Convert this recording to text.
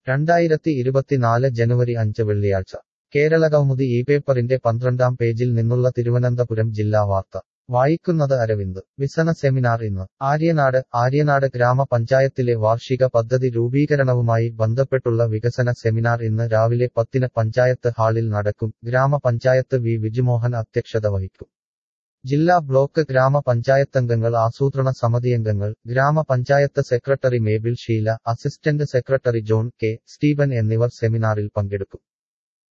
രണ്ടായിരത്തി ഇരുപത്തിനാല് ജനുവരി അഞ്ച് വെള്ളിയാഴ്ച കേരളകൗമുദി ഈ പേപ്പറിന്റെ പന്ത്രണ്ടാം പേജിൽ നിന്നുള്ള തിരുവനന്തപുരം ജില്ലാ വാർത്ത വായിക്കുന്നത് അരവിന്ദ് വിസന സെമിനാർ ഇന്ന് ആര്യനാട് ആര്യനാട് ഗ്രാമപഞ്ചായത്തിലെ വാർഷിക പദ്ധതി രൂപീകരണവുമായി ബന്ധപ്പെട്ടുള്ള വികസന സെമിനാർ ഇന്ന് രാവിലെ പത്തിന് പഞ്ചായത്ത് ഹാളിൽ നടക്കും ഗ്രാമപഞ്ചായത്ത് വി വിജുമോഹൻ അധ്യക്ഷത വഹിക്കും ജില്ലാ ബ്ലോക്ക് ഗ്രാമപഞ്ചായത്തംഗങ്ങൾ ആസൂത്രണ സമിതിയംഗങ്ങൾ ഗ്രാമപഞ്ചായത്ത് secretary Mabel Sheela assistant secretary John K Steven എന്നിവർ സെമിനാറിൽ പങ്കെടുക്കും